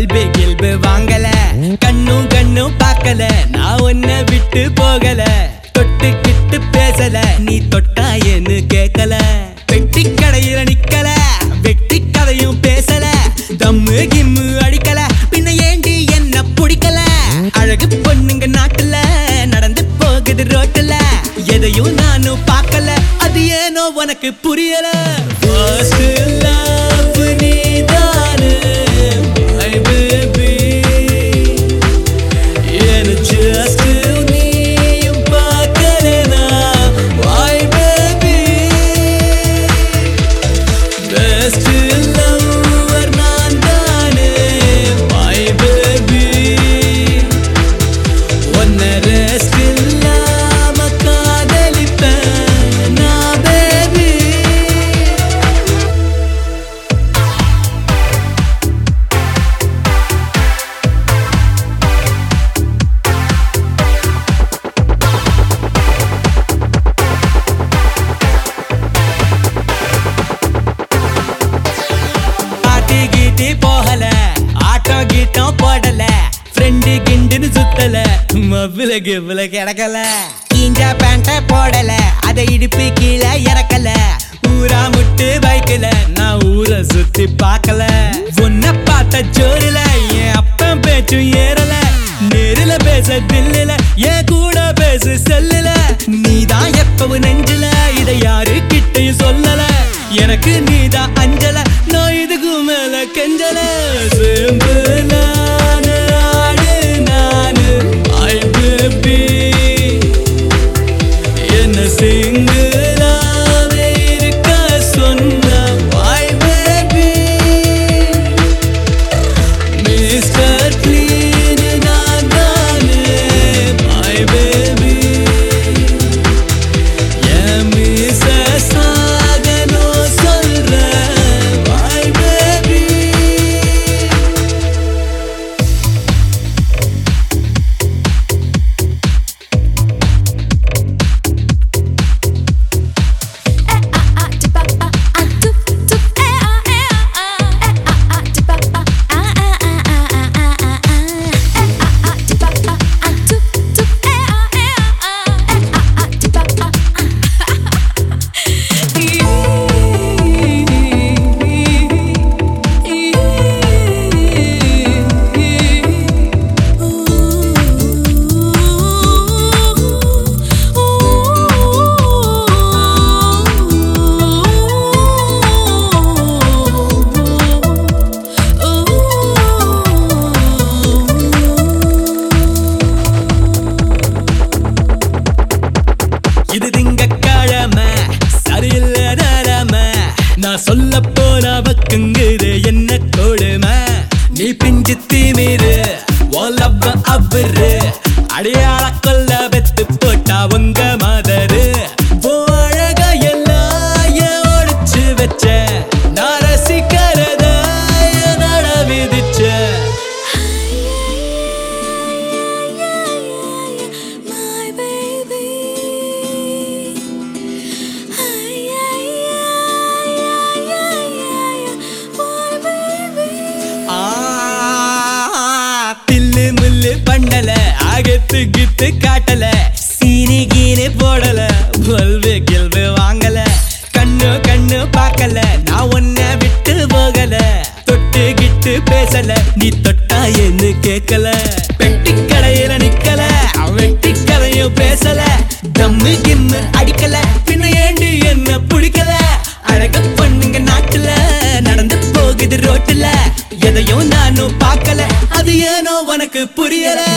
Bulb கில்பு வாங்கல கண்ணும் கண்ணும் பார்க்கல நான் உன்னை விட்டு போகல தொட்டு கிட்டு பேசல நீ தொட்டா என்ன கேட்கல பெட்டி கடையில நிக்கல வெட்டி கதையும் பேசல தம்மு கிம்மு அடிக்கல பின்ன ஏண்டி என்ன பிடிக்கல அழகு பொண்ணுங்க நாட்டுல நடந்து போகுது ரோட்டுல எதையும் நானும் பார்க்கல அது ஏனோ உனக்கு புரியல First love நீதானு, my baby. என்ன just நீயும் பார்க்கலனா, why baby? Best lover நான் தானே, my baby. உன்னை rest இல்லாம காதலிப்பேன் நான் baby. பாட்டி கீட்டி போகல ஆட்டோ கீட்டம் போடல ஃப்ரெண்டு கிண்டுன்னு சுத்தல மவ்வில கிவ்வில கிடக்கல கீஞ்சா பேண்ட போடல அதை இடுப்பு கீழே இறக்கல ஊரா முட்டு பைக்கல நான் ஊரை சுத்தி பார்க்கல உன்னை பார்த்த ஜோரில என் அப்பன் பேச்சும் ஏறல நேரில பேச தில்லுல என் கூட பேசு செல்லுல நீதான் எப்பவும் நெஞ்சில இதை யாரு கிட்டையும் சொல்லல எனக்கு நீதான் அஞ்சல நான் இதுக்கு மேல கெஞ்சல சேம்பு நானு ஆடு நானு ஐ பேபி என்ன சிங்கிளாவே இருக்க சொன்ன ஐ பேபி மிஸ்டர் க்ளீன் நான் தானே ஐ பேபி என் மிஸ்ஸஸ் ஆகணும் சொல்றேன் ஐ பேபி இது திங்கக்கிழமை சரியில்ல நேரம நான் சொல்ல போன பக்கங்குது என்ன கொடுமை நீ பிஞ்சு தீமிரு ஓலப்ப அவரு அடையாள கொல்ல வெத்து போட்டா உங்க மதரு அழக எல்லாம் ஏன் ஒளிச்சு வச்ச நான் ரசிக்கிறத ஏன் நட விதிச்ச My baby, my baby. ஆ, தில்லு முள்ளு பண்டல அகத்து கித்து காட்டல சீனி கீனி போடல பல்பு கில்பு வாங்கல கண்ணு கண்ணு பார்க்கல நான் உன்னை விட்டு போகல தொட்டு கிட்டு பேசல நீ தொட்டா என்ன கேட்கல பெட்டி கடையில நிக்கல வெட்டி கதையும் பேசல தம்மு கிம்மு அடிக்கல பின்ன ஏண்டி என்ன பிடிக்கல அழக பொண்ணுங்க நாட்டுல நடந்து போகுது ரோட்டுல எதையும் நானும் பார்க்கல அது ஏனோ உனக்கு புரியல